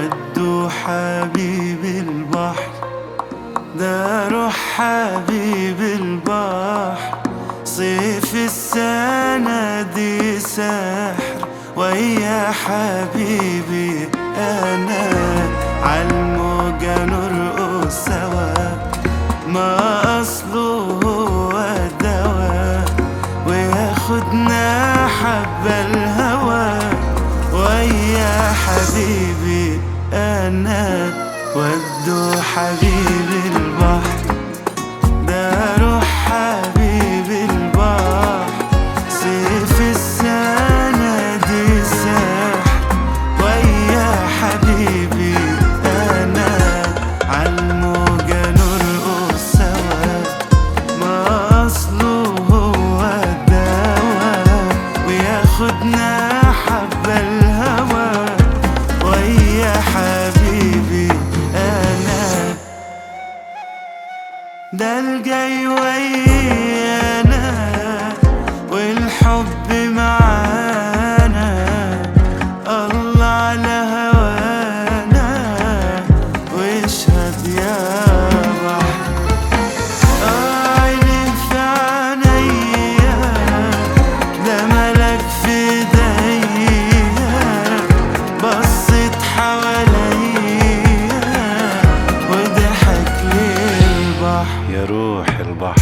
ودوا حبيب البحر ده روح حبيب البحر صيف السنة دي سحر ويا حبيبي أنا عالموجة نرقص سوا ما أصله هو الدواء وياخدنا حبة الهوى ويا حبيبي أنا ودوا حبيب البحر ده روح حبيب البحر سيف السنة دي سحر ويا حبيبي أنا عالموجة نرقص سوا ما أصله هو الدواء وياخدنا حبة الهوى ويا حبيبي أنا ده الجاي ويانا والحب معانا الله على هوانا واشهد يا بحر عيني في عينيا ده ملك في ايديا بصت حواليا وضحك لي البحر يا روح البحر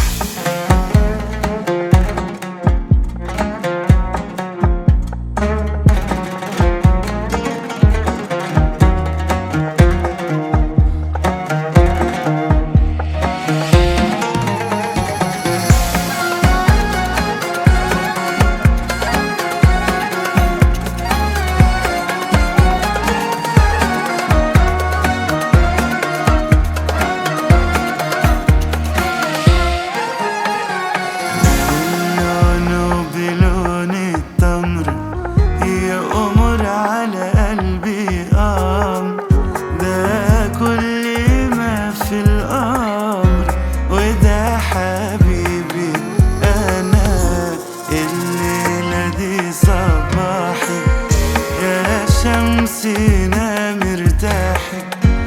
لونه بلون التمر هي أمر على قلبي أمر ده كل ما في الأمر وده حبيبي أنا الليلة دي صباحي يا شمسنا مرتاحي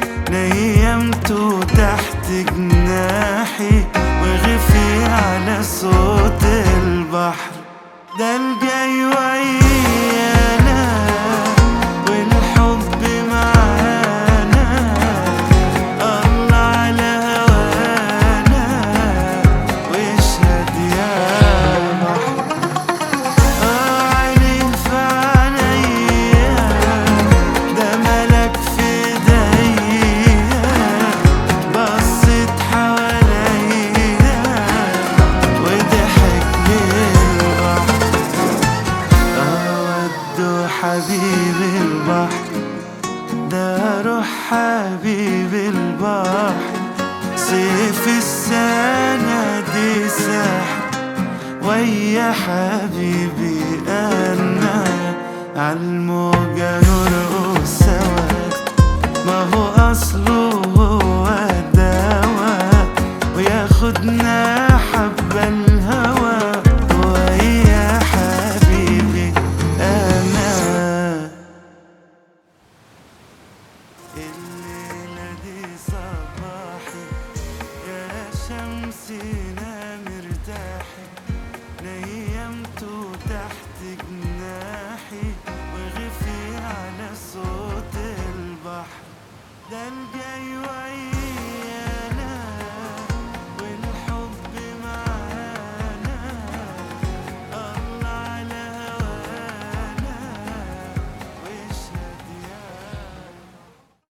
نيمته تحت جناحي وغفي على صوت البحر ده الجاي ويانا والحب معانا الله على هوانا واشهد يا بحر عيني في عينيا ده ملك في ايديا بصت حواليا وضحك للبحر أودوا حبيب البحر ده روح حبيب البحر سيف السنة دي سحر ويا حبيبي أنا عالموجة نرقص سوا ما هو أصله